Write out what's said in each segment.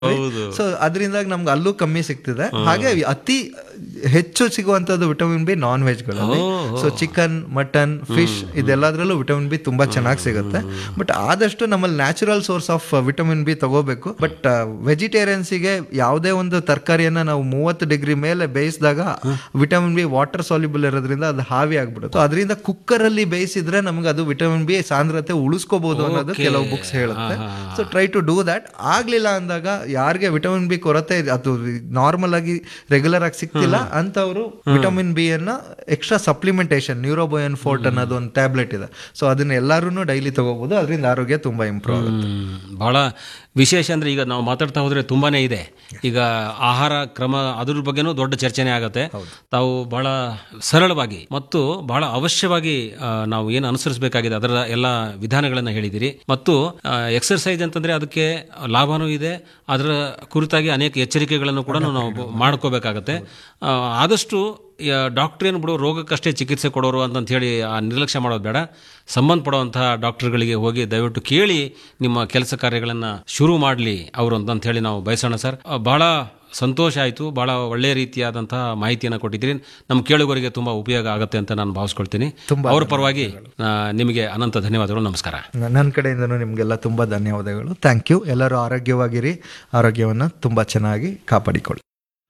ಹೌದು. ಸೊ ಅದರಿಂದ ನಮ್ಗೆ ಅಲ್ಲೂ ಕಮ್ಮಿ ಸಿಗ್ತಿದೆ ಹಾಗೆ ಅತಿ ಹೆಚ್ಚು ಸಿಗುವಂತದ್ದು ವಿಟಮಿನ್ ಬಿ ನಾನ್ ವೆಜ್ಗಳಲ್ಲಿ ಸೊ ಚಿಕನ್ ಮಟನ್ ಫಿಶ್ ಇದೆಲ್ಲದ್ರಲ್ಲೂ ವಿಟಮಿನ್ ಬಿ ತುಂಬಾ ಚೆನ್ನಾಗಿ ಸಿಗುತ್ತೆ ಬಟ್ ಆದಷ್ಟು ನಮ್ಮಲ್ಲಿ natural source of vitamin B ತಗೋಬೇಕು ಬಟ್ ವೆಜಿಟೇರಿಯನ್ಸಿಗೆ ಯಾವುದೇ ಒಂದು ತರಕಾರಿಯನ್ನ ನಾವು ಮೂವತ್ತು ಡಿಗ್ರಿ ಮೇಲೆ ಬೇಯಿಸಿದಾಗ ವಿಟಮಿನ್ ಬಿ ವಾಟರ್ ಸಾಲ್ಯುಬಲ್ ಇರೋದ್ರಿಂದ ಅದು ಹಾವಿ ಆಗ್ಬಿಡುತ್ತೆ So ಅದರಿಂದ ಕುಕ್ಕರ್ ಅಲ್ಲಿ ಬೇಯಿಸಿದ್ರೆ ನಮ್ಗೆ ಅದು ವಿಟಮಿನ್ ಬಿ ಸಾಂದ್ರತೆ ಉಳಿಸ್ಕೋಬಹುದು ಅನ್ನೋದು ಕೆಲವು ಬುಕ್ಸ್ ಹೇಳುತ್ತೆ so try to do that ಆಗ್ಲಿಲ್ಲ ಅಂದಾಗ ಯಾರಿಗೆ ವಿಟಮಿನ್ ಬಿ ಕೊರತೆ ಇದೆ, ಅದು ನಾರ್ಮಲ್ ಆಗಿ ರೆಗ್ಯುಲರ್ ಆಗಿ ಸಿಗ್ತಿಲ್ಲ ಅಂತವರು ವಿಟಮಿನ್ ಬಿ ಅನ್ನ ಎಕ್ಸ್ಟ್ರಾ ಸಪ್ಲಿಮೆಂಟೇಷನ್ ನ್ಯೂರೋಬೋಯನ್ ಫೋರ್ಟ್ ಅನ್ನೋದು ಒಂದು ಟ್ಯಾಬ್ಲೆಟ್ ಇದೆ ಸೊ ಅದನ್ನ ಎಲ್ಲರೂ ಡೈಲಿ ತಗೋಬಹುದು ಅದರಿಂದ ಆರೋಗ್ಯ ತುಂಬಾ ಇಂಪ್ರೂವ್ ಆಗುತ್ತೆ ಹ್ಮ್. ಬಹಳ ವಿಶೇಷ ಅಂದ್ರೆ ಈಗ ನಾವು ಮಾತಾಡ್ತಾ ಹೋದ್ರೆ ತುಂಬಾನೇ ಇದೆ ಈಗ ಆಹಾರ ಕ್ರಮ ಅದ್ರ ಬಗ್ಗೆನೂ ದೊಡ್ಡ ಚರ್ಚೆನೇ ಆಗುತ್ತೆ ತಾವು ಬಹಳ ಸರಳವಾಗಿ ಮತ್ತು ಬಹಳ ಅವಶ್ಯವಾಗಿ ಆ, ನಾವು ಏನು ಅನುಸರಿಸಬೇಕಾಗಿದೆ ಅದರ ಎಲ್ಲ ವಿಧಾನಗಳನ್ನು ಹೇಳಿದಿರಿ ಮತ್ತು ಎಕ್ಸರ್ಸೈಸ್ ಅಂತಂದ್ರೆ ಅದಕ್ಕೆ ಲಾಭನೂ ಇದೆ ಅದರ ಕುರಿತಾಗಿ ಅನೇಕ ಎಚ್ಚರಿಕೆಗಳನ್ನು ಕೂಡ ನಾವು ಮಾಡ್ಕೋಬೇಕಾಗತ್ತೆ ಆ, ಆದಷ್ಟು ಡಾಕ್ಟರ್ ಏನು ಬಿಡು ರೋಗಕ್ಕಷ್ಟೇ ಚಿಕಿತ್ಸೆ ಕೊಡೋರು ಅಂತಂತ ಹೇಳಿ ಆ ನಿರ್ಲಕ್ಷ್ಯ ಮಾಡೋದು ಬೇಡ ಸಂಬಂಧಪಡುವಂತಹ ಡಾಕ್ಟರ್ಗಳಿಗೆ ಹೋಗಿ ದಯವಿಟ್ಟು ಕೇಳಿ ನಿಮ್ಮ ಕೆಲಸ ಕಾರ್ಯಗಳನ್ನು ಶುರು ಮಾಡಲಿ ಅವರು ಅಂತಂತ ಹೇಳಿ ನಾವು ಬಯಸೋಣ ಸರ್ ಆ, ಬಹಳ ಸಂತೋಷ ಆಯಿತು ಬಹಳ ಒಳ್ಳೆಯ ರೀತಿಯಾದಂತಹ ಮಾಹಿತಿಯನ್ನು ಕೊಟ್ಟಿದ್ದೀರಿ ನಮ್ಮ ಕೇಳುಗರಿಗೆ ತುಂಬಾ ಉಪಯೋಗ ಆಗುತ್ತೆ ಅಂತ ನಾನು ಭಾವಿಸ್ಕೊಳ್ತೀನಿ ಅವ್ರ ಪರವಾಗಿ ಆ, ನಿಮಗೆ ಅನಂತ ಧನ್ಯವಾದಗಳು ನಮಸ್ಕಾರ ನನ್ನ ಕಡೆಯಿಂದನೂ ನಿಮಗೆಲ್ಲ ತುಂಬಾ ಧನ್ಯವಾದಗಳು ಥ್ಯಾಂಕ್ ಯು ಎಲ್ಲರೂ ಆರೋಗ್ಯವಾಗಿರಿ ಆರೋಗ್ಯವನ್ನು ತುಂಬಾ ಚೆನ್ನಾಗಿ ಕಾಪಾಡಿಕೊಳ್ಳಿ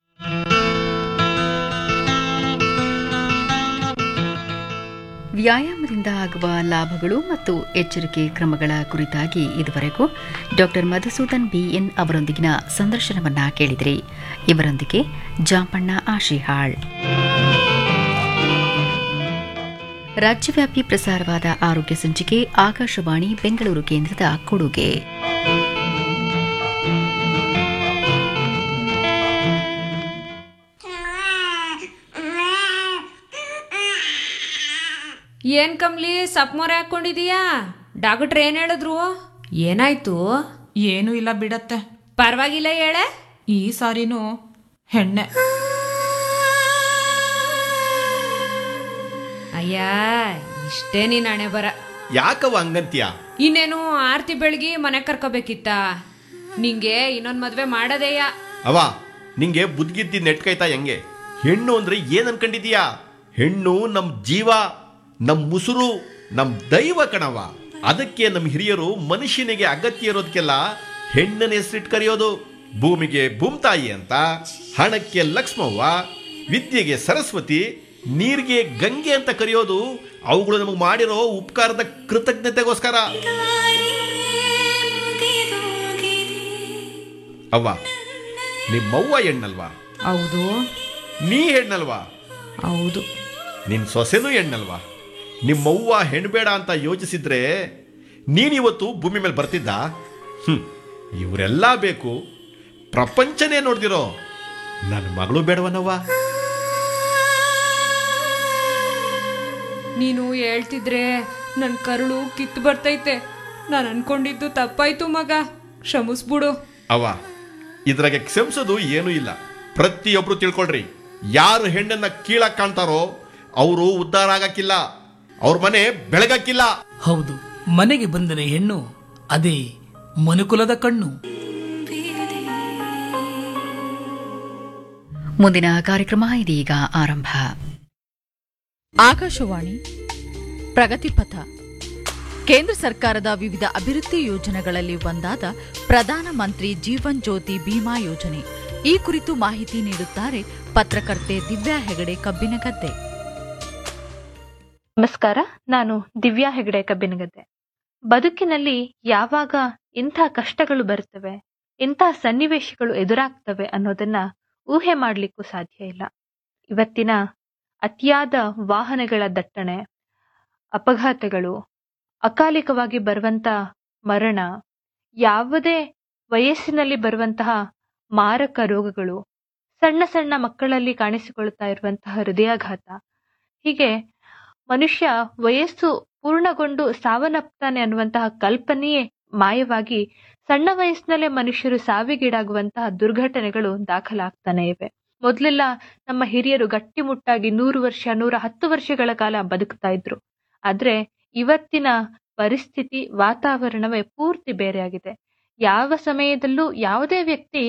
ವ್ಯಾಯಾಮದಿಂದ ಆಗುವ ಲಾಭಗಳು ಮತ್ತು ಎಚ್ಚರಿಕೆ ಕ್ರಮಗಳ ಕುರಿತಾಗಿ ಇದುವರೆಗೂ ಡಾಕ್ಟರ್ ಮಧುಸೂದನ್ ಬಿಎನ್ ಅವರೊಂದಿಗಿನ ಸಂದರ್ಶನವನ್ನ ಕೇಳಿದ್ರಿ ಇವರೊಂದಿಗೆ ಜಾಂಪಣ್ಣ ಆಶಿಹಾಳ್ ರಾಜ್ಯವ್ಯಾಪಿ ಪ್ರಸಾರವಾದ ಆರೋಗ್ಯ ಸಂಚಿಕೆ ಆಕಾಶವಾಣಿ ಬೆಂಗಳೂರು ಕೇಂದ್ರದ ಕೊಡುಗೆ ಏನ್ ಕಮ್ಲಿ ಸಪ್ ಮೊರೆ ಹಾಕೊಂಡಿದೀಯಾ ಡಾಕ್ಟ್ರ್ ಏನ್ ಹೇಳಿದ್ರು ಏನಾಯ್ತು ಏನೂ ಇಲ್ಲ ಬಿಡತ್ತೆ ಪರವಾಗಿಲ್ಲ ಹೇಳೆ ಈ ಸಾರಿನೂ ಹೆಣ್ಣೆ ಅಯ್ಯ ಇಷ್ಟೇ ನೀನ್ ಹಣೆ ಬರ ಯಾಕವ ಹಂಗಂತ್ಯ ಇನ್ನೇನು ಆರ್ತಿ ಬೆಳಗಿ ಮನೆ ಕರ್ಕೋಬೇಕಿತ್ತ ನಿಂಗೆ ಇನ್ನೊಂದ್ ಮದ್ವೆ ಮಾಡದೇಯ ಅವ ನಿಂಗೆ ಬುದ್ಗಿದ್ದಿ ನೆಟ್ಕೈತಾ ಹೆಂಗೆ ಹೆಣ್ಣು ಅಂದ್ರೆ ಏನ್ ಅನ್ಕೊಂಡಿದೀಯಾ ಹೆಣ್ಣು ನಮ್ ಜೀವ ನಮ್ ಮುಸುರು ನಮ್ ದೈವ ಕಣವ ಅದಕ್ಕೆ ನಮ್ ಹಿರಿಯರು ಮನುಷ್ಯನಿಗೆ ಅಗತ್ಯ ಇರೋದಕ್ಕೆಲ್ಲ ಹೆಣ್ಣನ ಹೆಸರಿಟ್ ಕರೆಯೋದು ಭೂಮಿಗೆ ಭೂಮ್ತಾಯಿ ಅಂತ ಹಣಕ್ಕೆ ಲಕ್ಷ್ಮವ್ವ ವಿದ್ಯೆಗೆ ಸರಸ್ವತಿ ನೀರಿಗೆ ಗಂಗೆ ಅಂತ ಕರೆಯೋದು ಅವುಗಳು ನಮಗೆ ಮಾಡಿರೋ ಉಪಕಾರದ ಕೃತಜ್ಞತೆಗೋಸ್ಕರ ಅವ್ವ ನಿಮ್ಮವ್ವ ಹೆಣ್ಣಲ್ವಾ ಹೌದು ನೀ ಹೆಣ್ಣಲ್ವಾ ಹೌದು ನಿನ್ ಸೊಸೆನೂ ಹೆಣ್ಣಲ್ವಾ ನಿಮ್ಮವ್ವ ಹೆಣ್ಬೇಡ ಅಂತ ಯೋಚಿಸಿದ್ರೆ ನೀನಿವತ್ತು ಭೂಮಿ ಮೇಲೆ ಬರ್ತಿದ್ದ ಹ್ಮ್ ಇವರೆಲ್ಲ ಬೇಕು ಪ್ರಪಂಚನೇ ನೋಡ್ದಿರೋ ನನ್ನ ಮಗಳು ಬೇಡವನವ್ವ ನೀನು ಹೇಳ್ತಿದ್ರೆ ನನ್ ಕರುಳು ಕಿತ್ತು ಬರ್ತೈತೆ ನಾನು ಅನ್ಕೊಂಡಿದ್ದು ತಪ್ಪಾಯ್ತು ಮಗ ಕ್ಷಮಿಸ್ಬಿಡು ಅವ್ವ ಇದ್ರಾಗೆ ಕ್ಷಮಿಸೋದು ಏನೂ ಇಲ್ಲ ಪ್ರತಿಯೊಬ್ರು ತಿಳ್ಕೊಳ್ರಿ ಯಾರು ಹೆಣ್ಣನ್ನ ಕೀಳಕ್ ಕಾಣ್ತಾರೋ ಅವರು ಉದ್ಧಾರ ಆಗಕ್ಕಿಲ್ಲ ಅವ್ರ ಮನೆ ಬೆಳಗಕ್ಕಿಲ್ಲ ಹೌದು ಮನೆಗೆ ಬಂದರೆ ಹೆಣ್ಣು ಅದೇ ಮನುಕುಲದ ಕಣ್ಣು ಮುಂದಿನ ಕಾರ್ಯಕ್ರಮ ಇದೀಗ ಆರಂಭ ಆಕಾಶವಾಣಿ ಪ್ರಗತಿಪಥ ಕೇಂದ್ರ ಸರ್ಕಾರದ ವಿವಿಧ ಅಭಿವೃದ್ಧಿ ಯೋಜನೆಗಳಲ್ಲಿ ಒಂದಾದ ಪ್ರಧಾನ ಮಂತ್ರಿ ಜೀವನ್ ಜ್ಯೋತಿ ಬಿಮಾ ಯೋಜನೆ ಈ ಕುರಿತು ಮಾಹಿತಿ ನೀಡುತ್ತಾರೆ ಪತ್ರಕರ್ತೆ ದಿವ್ಯಾ ಹೆಗಡೆ ಕಬ್ಬಿನಗದ್ದೆ ನಮಸ್ಕಾರ ನಾನು ದಿವ್ಯಾ ಹೆಗಡೆ ಕಬ್ಬಿನಗದ್ದೆ ಬದುಕಿನಲ್ಲಿ ಯಾವಾಗ ಇಂಥ ಕಷ್ಟಗಳು ಬರ್ತವೆ ಇಂಥ ಸನ್ನಿವೇಶಗಳು ಎದುರಾಗ್ತವೆ ಅನ್ನೋದನ್ನ ಊಹೆ ಮಾಡ್ಲಿಕ್ಕೂ ಸಾಧ್ಯ ಇಲ್ಲ ಇವತ್ತಿನ ಅತಿಯಾದ ವಾಹನಗಳ ದಟ್ಟಣೆ ಅಪಘಾತಗಳು ಅಕಾಲಿಕವಾಗಿ ಬರುವಂತ ಮರಣ ಯಾವುದೇ ವಯಸ್ಸಿನಲ್ಲಿ ಬರುವಂತಹ ಮಾರಕ ರೋಗಗಳು ಸಣ್ಣ ಸಣ್ಣ ಮಕ್ಕಳಲ್ಲಿ ಕಾಣಿಸಿಕೊಳ್ತಾ ಇರುವಂತಹ ಹೃದಯಾಘಾತ ಹೀಗೆ ಮನುಷ್ಯ ವಯಸ್ಸು ಪೂರ್ಣಗೊಂಡು ಸಾವನ್ನಪ್ತಾನೆ ಅನ್ನುವಂತಹ ಕಲ್ಪನೆಯೇ ಮಾಯವಾಗಿ ಸಣ್ಣ ವಯಸ್ಸಿನಲ್ಲೇ ಮನುಷ್ಯರು ಸಾವಿಗೀಡಾಗುವಂತಹ ದುರ್ಘಟನೆಗಳು ದಾಖಲಾಗ್ತಾನೆ ಇವೆ ಮೊದಲೆಲ್ಲ ನಮ್ಮ ಹಿರಿಯರು ಗಟ್ಟಿಮುಟ್ಟಾಗಿ ನೂರು ವರ್ಷ ನೂರ ಹತ್ತು ವರ್ಷಗಳ ಕಾಲ ಬದುಕ್ತಾ ಇದ್ರು ಆದ್ರೆ ಇವತ್ತಿನ ಪರಿಸ್ಥಿತಿ ವಾತಾವರಣವೇ ಪೂರ್ತಿ ಬೇರೆಯಾಗಿದೆ ಯಾವ ಸಮಯದಲ್ಲೂ ಯಾವುದೇ ವ್ಯಕ್ತಿ